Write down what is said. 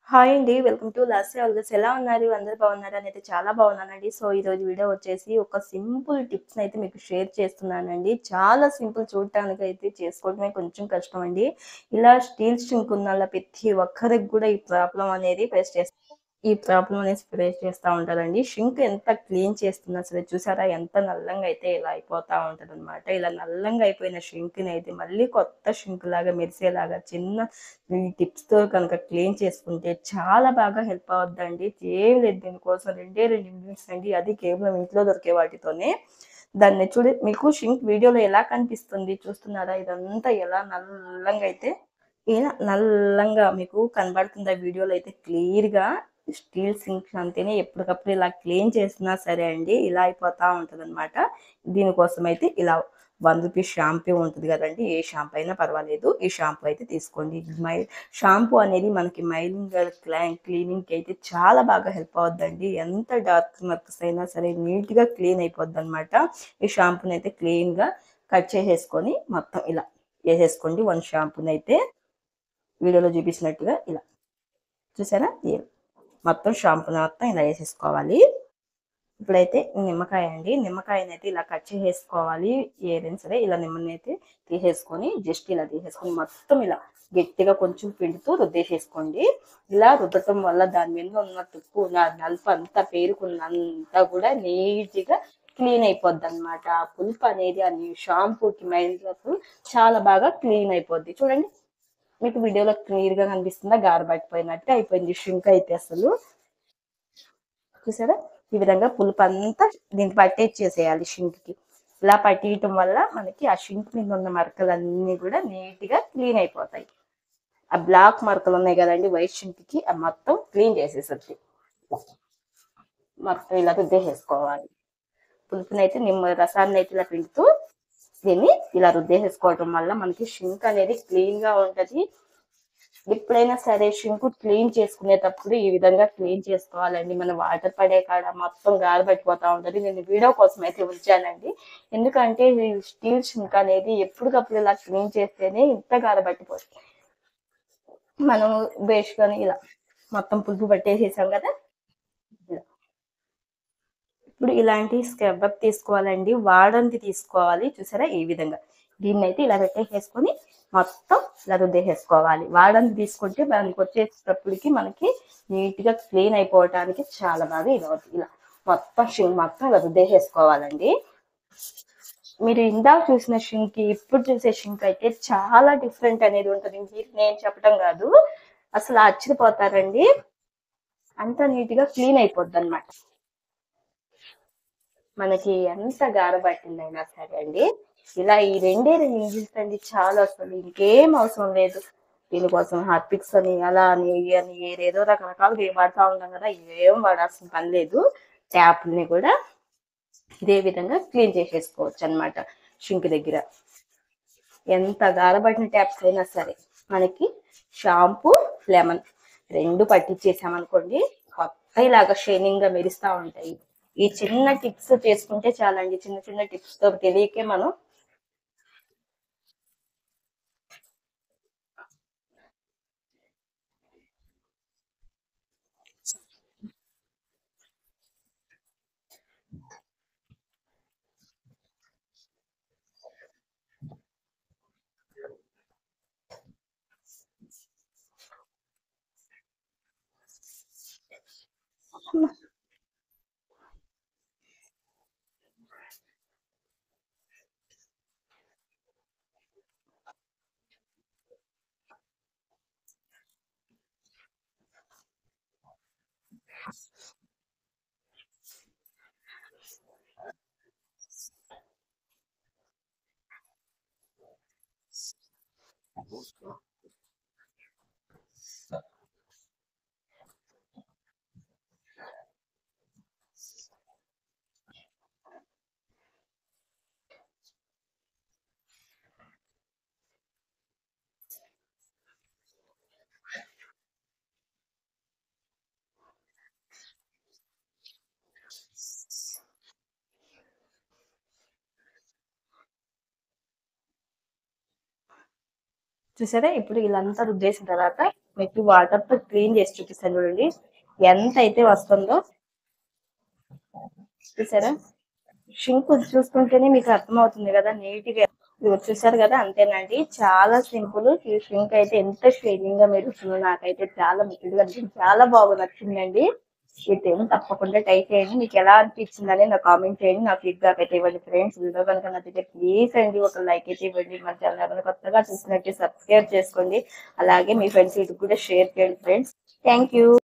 hi అండి welcome to last ఆల్గస్ ఎలా ఉన్నారు అందరు బాగున్నారా నేనైతే చాలా బాగున్నానండి సో ఈరోజు వీడియో వచ్చేసి ఒక సింపుల్ టిప్స్ అయితే మీకు షేర్ చేస్తున్నానండి చాలా సింపుల్ చూడటానికి అయితే చేసుకోవడమే కొంచెం కష్టం అండి ఇలా స్టీల్ స్ట్రింక్ ఉన్న వాళ్ళ ప్రతి ఒక్కరికి కూడా ఈ ప్రాబ్లం అనేది ఫేస్ చేస్తారు ఈ ప్రాబ్లం అనేది ఫేస్ చేస్తూ ఉంటారండి షింక్ ఎంత క్లీన్ చేస్తున్నా సరే చూసారా ఎంత నల్లంగా అయితే ఇలా అయిపోతా ఉంటది అనమాట ఇలా నల్లంగా అయిపోయిన షింక్ ని అయితే మళ్ళీ కొత్త షింక్ లాగా మెరిసేలాగా చిన్న టిప్స్ తో కనుక క్లీన్ చేసుకుంటే చాలా బాగా హెల్ప్ అవుద్దండి ఏం లేదు దీనికోసం రెండే రెండు ఇంగ్రీడియంట్స్ అండి అది కేవలం ఇంట్లో దొరికే వాటితోనే దాన్ని చూడి మీకు షింక్ వీడియోలో ఎలా కనిపిస్తుంది చూస్తున్నారా ఇదంతా ఎలా నల్లంగా అయితే ఇలా నల్లంగా మీకు కనబడుతుంది ఆ వీడియోలో అయితే క్లియర్ గా స్టీల్ సింక్ అంతేనే ఎప్పటికప్పుడు ఇలా క్లీన్ చేసినా సరే అండి ఇలా అయిపోతా ఉంటది అనమాట దీనికోసం అయితే ఇలా వన్ రూపీస్ షాంపూ ఉంటుంది కదండి ఏ షాంపూ అయినా పర్వాలేదు ఈ షాంపూ అయితే తీసుకోండి మై షాంపూ అనేది మనకి మైలింగ్ క్లీనింగ్ కి అయితే చాలా బాగా హెల్ప్ అవుద్దండి ఎంత డార్క్ మార్క్స్ అయినా సరే నీట్ గా క్లీన్ అయిపోద్ది అనమాట ఈ షాంపూని అయితే క్లీన్ గా కట్ చేసేసుకొని మొత్తం ఇలా వేసేసుకోండి వన్ షాంపూని అయితే వీడియోలో చూపించినట్టుగా ఇలా చూసారా ఇలా మొత్తం షాంపూని మొత్తం ఇలా వేసేసుకోవాలి ఇప్పుడైతే నిమ్మకాయ అండి నిమ్మకాయని అయితే ఇలా కట్ చేసేసుకోవాలి ఏదైనా సరే ఇలా నిమ్మని అయితే తీసేసుకొని జస్ట్ ఇలా తీసేసుకొని మొత్తం ఇలా గట్టిగా కొంచెం పిండుతూ రుద్దేసేసుకోండి ఇలా రుద్దటం వల్ల దాని మీద ఉన్న తుప్పు నా నలుపు అంతా పేరుకున్నంతా కూడా నీట్గా క్లీన్ అయిపోద్ది అనమాట ఆ పులుపు అనేది ఆ షాంపూకి మైనపు చాలా బాగా క్లీన్ అయిపోద్ది చూడండి మీకు వీడియోలో క్లియర్ గా కనిపిస్తుందా గారు పట్టిపోయినట్టు అయిపోయింది షింక్ అయితే అసలు చూసారా ఈ విధంగా పులుపు అంతా దీనికి పట్టేసేయాలి షింక్ కి ఇలా పట్టేయటం వల్ల మనకి ఆ షింక్ మీద ఉన్న మరకలన్నీ కూడా నీట్ గా క్లీన్ అయిపోతాయి ఆ బ్లాక్ మరకలు ఉన్నాయి కదండి వైట్ షింక్ కి ఆ మొత్తం క్లీన్ చేసేసరికి మొత్తం ఇలా రుద్దేసేసుకోవాలి పులుపునైతే నిమ్మ రసాన్ని అయితే ఇలా పిండుతూ దీన్ని ఇలా రుద్దేసేసుకోవటం వల్ల మనకి షింక్ అనేది క్లీన్ గా ఉంటది ఎప్పుడైనా సరే షింక్ క్లీన్ చేసుకునేటప్పుడు ఈ విధంగా క్లీన్ చేసుకోవాలండి మన వాటర్ పడే కాడ మొత్తం గాలి పట్టిపోతా ఉంటది నేను వీడియో కోసం అయితే ఉంచానండి ఎందుకంటే ఈ స్టీల్ షింక్ అనేది ఎప్పటికప్పుడు ఇలా క్లీన్ చేస్తేనే ఇంత గాలి పట్టిపోతుంది మనం బేషుకొని ఇలా మొత్తం పులుపు పట్టేసేసాం కదా ఇలా ఇప్పుడు ఇలాంటి స్క్రబ్బర్ తీసుకోవాలండి వాడంది తీసుకోవాలి చూసారా ఈ విధంగా దీన్ని అయితే ఇలా పెట్టేసేసుకొని మొత్తం ఇలా రుద్దేసేసుకోవాలి వాడంది తీసుకుంటే దానికి వచ్చేటప్పటికి మనకి నీట్ గా క్లీన్ అయిపోవటానికి చాలా బాగా ఇది అవుతుంది ఇలా మొత్తం షింక్ మొత్తం ఇలా రుద్దేసేసుకోవాలండి మీరు ఇందాక చూసిన షింక్ ఇప్పుడు చూసే షింక్ అయితే చాలా డిఫరెంట్ అనేది ఉంటుంది మీరు నేను చెప్పడం కాదు అసలు ఆశ్చర్యపోతారండి అంత నీట్ గా క్లీన్ అయిపోద్ది అనమాట మనకి ఎంత గారబట్టిందైనా సరే అండి ఇలా ఈ రెండే రెండు ఇంజిన్స్ అండి చాలా అసలు ఇంకేం అవసరం లేదు దీనికోసం హార్పిక్స్ అని అలా అని ఇవి అని ఏదేదో రకరకాలుగా ఏం వాడుతూ ఉంటాం కదా ఏం వాడాల్సిన పని లేదు ట్యాప్ని కూడా ఇదే విధంగా క్లీన్ చేసేసుకోవచ్చు అనమాట షింక్ దగ్గర ఎంత గారబట్టిన ట్యాప్స్ అయినా సరే మనకి షాంపూ లెమన్ రెండు పట్టించేసామనుకోండి కొత్త ఇలాగా షైనింగ్ గా మెరుస్తా ఉంటాయి ఈ చిన్న టిప్స్ చేసుకుంటే చాలండి చిన్న చిన్న టిప్స్ తో తెలియకే మనం చూసారా ఇప్పుడు ఇలాంతా రుద్దేసిన తర్వాత మీకు వాటర్ తో క్లీన్ చేసి చూపిస్తాను చూడండి ఎంత అయితే వస్తుందో చూసారా షింక్ చూసుకుంటేనే మీకు అర్థమవుతుంది కదా నీట్ గా ఇదిగో చూసారు కదా అంతేనండి చాలా సింపుల్ ఈ షింక్ అయితే ఎంత షైనింగ్ గా మెరుస్తుందో నాకైతే చాలా ముఖ్యంగా అనిపించింది చాలా బాగా నచ్చిందండి ఈ టైం తప్పకుండా ట్రై చేయండి మీకు ఎలా అనిపించిందని నాకు కామెంట్ చేయండి నా ఫీడ్బ్యాక్ అయితే ఇవ్వండి ఫ్రెండ్స్ వీడియో కనుక నచ్చితే ప్లీజ్ అండి ఒక లైక్ అయితే ఇవ్వండి మన ఛానల్ కొత్తగా చూసినట్టు సబ్స్క్రైబ్ చేసుకోండి అలాగే మీ ఫ్రెండ్స్ వీటికి కూడా షేర్ చేయండి ఫ్రెండ్స్ థ్యాంక్ యూ